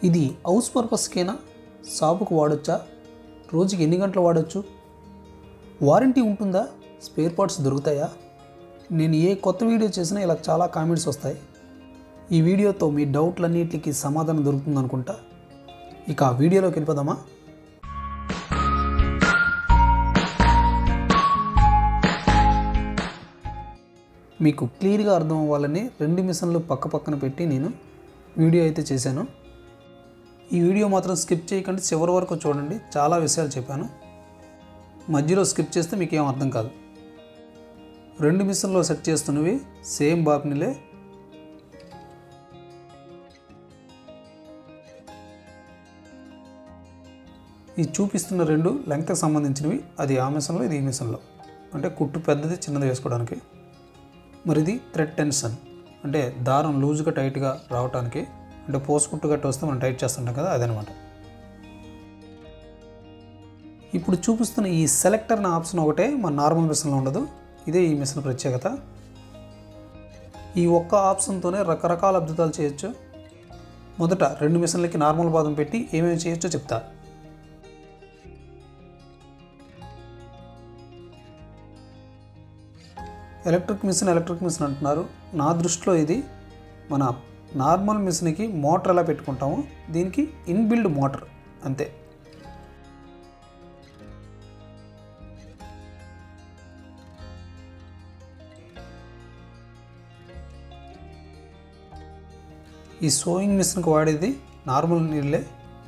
ఇది హౌస్ పర్పస్కేనా షాపుకు వాడొచ్చా రోజుకి ఎన్ని గంటలు వాడొచ్చు వారంటీ ఉంటుందా స్పేర్ పార్ట్స్ దొరుకుతాయా నేను ఏ కొత్త వీడియో చేసినా ఇలా చాలా కామెంట్స్ వస్తాయి ఈ వీడియోతో మీ డౌట్లన్నిటికీ సమాధానం దొరుకుతుంది అనుకుంటా ఇక ఆ వీడియోలోకి వెళ్ళిపోదామా మీకు క్లియర్గా అర్థం అవ్వాలని రెండు మిషన్లు పక్క పక్కన పెట్టి నేను వీడియో అయితే చేశాను ఈ వీడియో మాత్రం స్కిప్ చేయకండి చివరి వరకు చూడండి చాలా విషయాలు చెప్పాను మధ్యలో స్కిప్ చేస్తే మీకు ఏం అర్థం కాదు రెండు మిషన్లో సెట్ చేస్తున్నవి సేమ్ బాపినిలే ఈ చూపిస్తున్న రెండు లెంగ్త్కి సంబంధించినవి అది ఆ మిషన్లో ఇది ఈ మిషన్లో అంటే కుట్టు పెద్దది చిన్నది వేసుకోవడానికి మరి ఇది థ్రెడ్ టెన్షన్ అంటే దారం లూజ్గా టైట్గా రావడానికి అంటే పోసుకుట్టు గట్టి వస్తే మనం టైట్ చేస్తుంటాం కదా అదనమాట ఇప్పుడు చూపిస్తున్న ఈ సెలెక్టర్ అనే ఆప్షన్ ఒకటే మన నార్మల్ మిషన్లో ఉండదు ఇదే ఈ మిషన్ ప్రత్యేకత ఈ ఒక్క ఆప్షన్తోనే రకరకాల అద్భుతాలు చేయొచ్చు మొదట రెండు మిషన్లకి నార్మల్ పాదం పెట్టి ఏమేమి చేయొచ్చో చెప్తా ఎలక్ట్రిక్ మిషన్ ఎలక్ట్రిక్ మిషన్ అంటున్నారు నా దృష్టిలో ఇది మన నార్మల్ మిషన్కి మోటార్ ఎలా పెట్టుకుంటామో దీనికి ఇన్బిల్డ్ మోటార్ అంతే ఈ సోయింగ్ మిషన్కి వాడేది నార్మల్ నీళ్ళే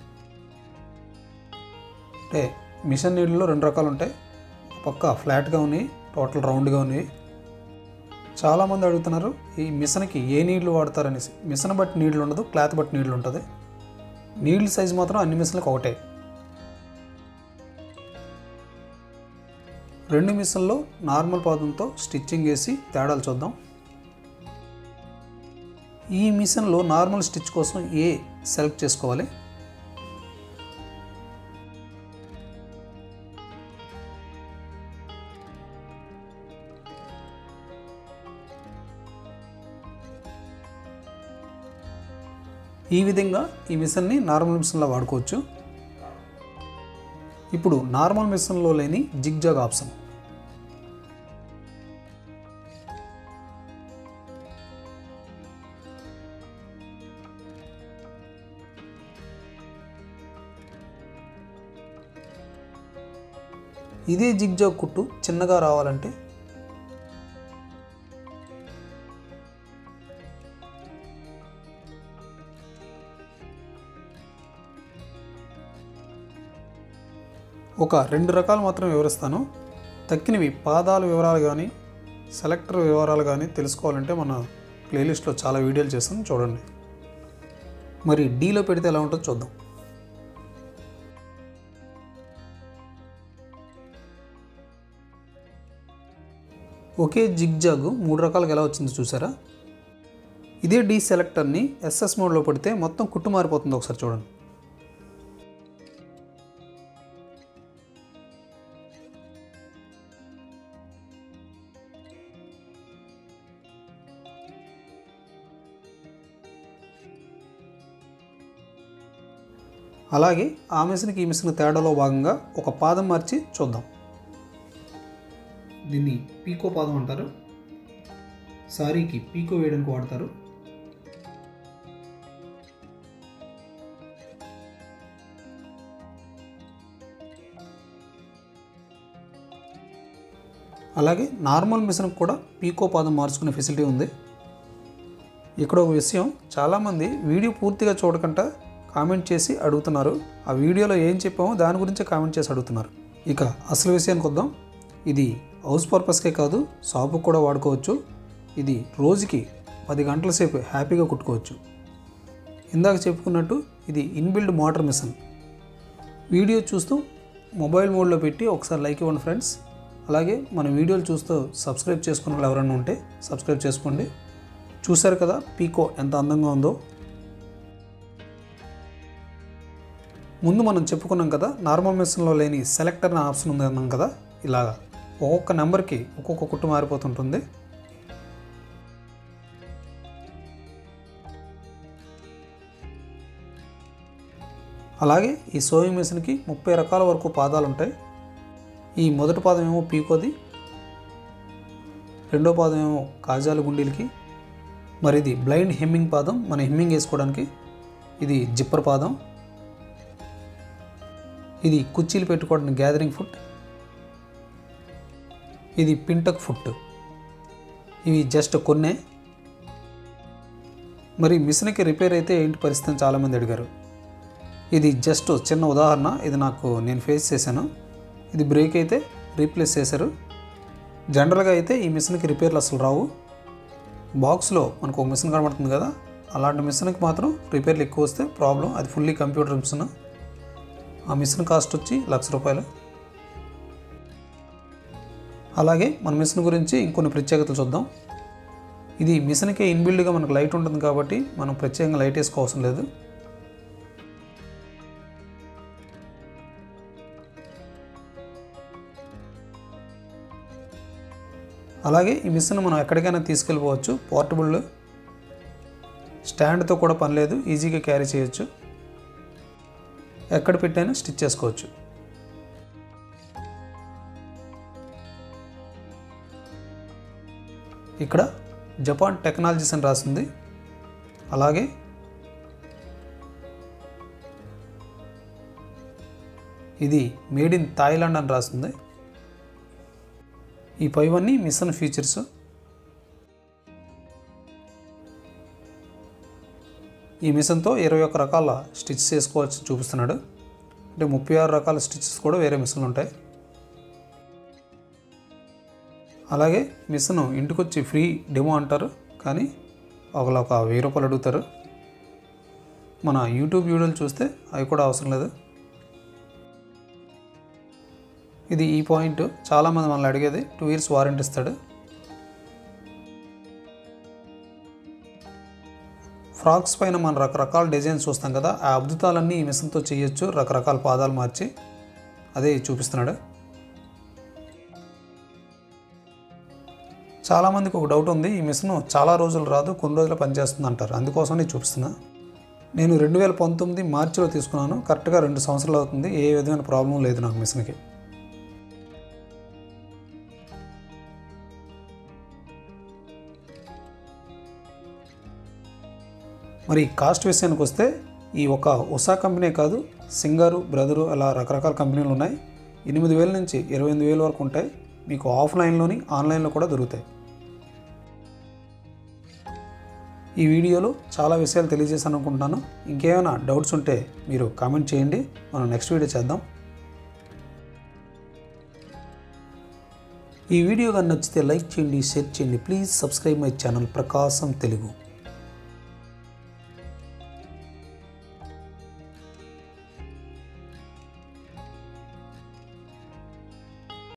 అంటే మిషన్ నీళ్ళలో రెండు రకాలు ఉంటాయి పక్క ఫ్లాట్గా ఉన్నాయి టోటల్ రౌండ్గా ఉన్నాయి చాలామంది అడుగుతున్నారు ఈ మిషన్కి ఏ నీళ్లు వాడతారనేసి మిషన్ బట్టి నీళ్లు ఉండదు క్లాత్ బట్టి నీళ్లు ఉంటుంది నీళ్ళ సైజు మాత్రం అన్ని మిషన్లకు ఒకటే రెండు మిషన్లో నార్మల్ పాదంతో స్టిచ్చింగ్ వేసి తేడాలు చూద్దాం ఈ మిషన్లో నార్మల్ స్టిచ్ కోసం ఏ సెలెక్ట్ చేసుకోవాలి ఈ విధంగా ఈ మిషన్ని నార్మల్ మిషన్లో వాడుకోవచ్చు ఇప్పుడు నార్మల్ మిషన్లో లేని జిగ్జాగ్ ఆప్షన్ ఇదే జిగ్జాగ్ కుట్టు చిన్నగా రావాలంటే ఒక రెండు రకాలు మాత్రం వివరిస్తాను తక్కినవి పాదాల వివరాలు కానీ సెలెక్టర్ వివరాలు కానీ తెలుసుకోవాలంటే మన ప్లేలిస్ట్లో చాలా వీడియోలు చేస్తాను చూడండి మరి డీలో పెడితే ఎలా ఉంటుందో చూద్దాం ఒకే జిగ్జాగ్ మూడు రకాలుగా ఎలా వచ్చిందో చూసారా ఇదే డీ సెలెక్టర్ని ఎస్ఎస్ మోడ్లో పెడితే మొత్తం కుట్టు మారిపోతుంది ఒకసారి చూడండి అలాగే ఆ మిషన్కి ఈ మిషన్ తేడాలో భాగంగా ఒక పాదం మార్చి చూద్దాం దీన్ని పీకో పాదం అంటారు సారీకి పీకో వేయడానికి వాడతారు అలాగే నార్మల్ మిషన్కి కూడా పీకో పాదం మార్చుకునే ఫెసిలిటీ ఉంది ఇక్కడ ఒక విషయం చాలామంది వీడియో పూర్తిగా చూడకుండా కామెంట్ చేసి అడుగుతున్నారు ఆ వీడియోలో ఏం చెప్పామో దాని గురించే కామెంట్ చేసి అడుగుతున్నారు ఇక అసలు విషయానికి వద్దాం ఇది హౌస్ పర్పస్కే కాదు షాపుకి కూడా వాడుకోవచ్చు ఇది రోజుకి పది గంటల సేపు హ్యాపీగా కుట్టుకోవచ్చు ఇందాక చెప్పుకున్నట్టు ఇది ఇన్బిల్డ్ మోటార్ మిషన్ వీడియో చూస్తూ మొబైల్ మోడ్లో పెట్టి ఒకసారి లైక్ ఇవ్వండి ఫ్రెండ్స్ అలాగే మన వీడియోలు చూస్తూ సబ్స్క్రైబ్ చేసుకున్న వాళ్ళు ఎవరైనా ఉంటే సబ్స్క్రైబ్ చేసుకోండి చూశారు కదా పీకో ఎంత అందంగా ఉందో ముందు మనం చెప్పుకున్నాం కదా నార్మల్ మిషన్లో లేని సెలెక్టర్ అనే ఆప్షన్ ఉంది అన్నాం కదా ఇలాగా ఒక్కొక్క నెంబర్కి ఒక్కొక్క కుట్టు మారిపోతుంటుంది అలాగే ఈ సోయింగ్ మిషన్కి ముప్పై రకాల వరకు పాదాలు ఉంటాయి ఈ మొదటి పాదం ఏమో పీకోది రెండో పాదం ఏమో కాజాల గుండీలకి మరి ఇది బ్లైండ్ హెమ్మింగ్ పాదం మన హెమ్మింగ్ వేసుకోవడానికి ఇది జిప్పర్ పాదం ఇది కుర్చీలు పెట్టుకోవడానికి గ్యాదరింగ్ ఫుట్ ఇది పింటక్ ఫుట్ ఇవి జస్ట్ కొన్నే మరి మిషన్కి రిపేర్ అయితే ఏంటి పరిస్థితి అని చాలామంది అడిగారు ఇది జస్ట్ చిన్న ఉదాహరణ ఇది నాకు నేను ఫేస్ చేశాను ఇది బ్రేక్ అయితే రీప్లేస్ చేశారు జనరల్గా అయితే ఈ మిషన్కి రిపేర్లు అసలు రావు బాక్స్లో మనకు ఒక మిషన్ కనబడుతుంది కదా అలాంటి మిషన్కి మాత్రం రిపేర్లు ఎక్కువ వస్తే ప్రాబ్లం అది ఫుల్లీ కంప్యూటర్ మిషన్ ఆ మిషన్ కాస్ట్ వచ్చి లక్ష రూపాయలు అలాగే మన మిషన్ గురించి ఇంకొన్ని ప్రత్యేకతలు చూద్దాం ఇది మిషన్కే ఇన్బిల్డ్గా మనకు లైట్ ఉంటుంది కాబట్టి మనం ప్రత్యేకంగా లైట్ వేసుకోవాల్సిన లేదు అలాగే ఈ మిషన్ మనం ఎక్కడికైనా తీసుకెళ్ళిపోవచ్చు పోర్టబుల్ స్టాండ్తో కూడా పని లేదు ఈజీగా క్యారీ చేయొచ్చు ఎక్కడ పెట్టైనా స్టిచ్ చేసుకోవచ్చు ఇక్కడ జపాన్ టెక్నాలజీస్ అని రాసింది అలాగే ఇది మేడ్ ఇన్ థాయిలాండ్ అని రాసింది ఈ పైవన్నీ మిషన్ ఫీచర్స్ ఈ మిషన్తో ఇరవై ఒక్క రకాల స్టిచ్స్ చేసుకోవచ్చు చూపిస్తున్నాడు అంటే ముప్పై ఆరు రకాల స్టిచ్చెస్ కూడా వేరే మిషన్లు ఉంటాయి అలాగే మిషన్ ఇంటికి వచ్చి ఫ్రీ డెమో అంటారు కానీ ఒకళ్ళు ఒక వెయ్యి రూపాయలు అడుగుతారు మన యూట్యూబ్ వీడియోలు చూస్తే అవి కూడా అవసరం లేదు ఇది ఈ పాయింట్ చాలామంది మనల్ని అడిగేది టూ ఇయర్స్ వారంటీ ఇస్తాడు ఫ్రాక్స్ పైన మనం రకరకాల డిజైన్స్ చూస్తాం కదా ఆ అద్భుతాలన్నీ ఈ మిషన్తో చేయొచ్చు రకరకాల పాదాలు మార్చి అదే చూపిస్తున్నాడు చాలామందికి ఒక డౌట్ ఉంది ఈ మిషన్ చాలా రోజులు రాదు కొన్ని రోజులు పనిచేస్తుంది అంటారు అందుకోసం నేను చూపిస్తున్నా నేను రెండు వేల పంతొమ్మిది మార్చిలో తీసుకున్నాను కరెక్ట్గా రెండు సంవత్సరాలు అవుతుంది ఏ విధమైన ప్రాబ్లం లేదు నాకు మిషన్కి మరి కాస్ట్ విషయానికి వస్తే ఈ ఒక ఉషా కంపెనీ కాదు సింగారు బ్రదరు అలా రకరకాల కంపెనీలు ఉన్నాయి ఎనిమిది వేల నుంచి ఇరవై ఎనిమిది వేల వరకు ఉంటాయి మీకు ఆఫ్లైన్లోని ఆన్లైన్లో కూడా దొరుకుతాయి ఈ వీడియోలో చాలా విషయాలు తెలియజేశాను అనుకుంటున్నాను ఇంకేమైనా డౌట్స్ ఉంటే మీరు కామెంట్ చేయండి మనం నెక్స్ట్ వీడియో చేద్దాం ఈ వీడియో కానీ నచ్చితే లైక్ చేయండి షేర్ చేయండి please subscribe my channel Prakasam Telugu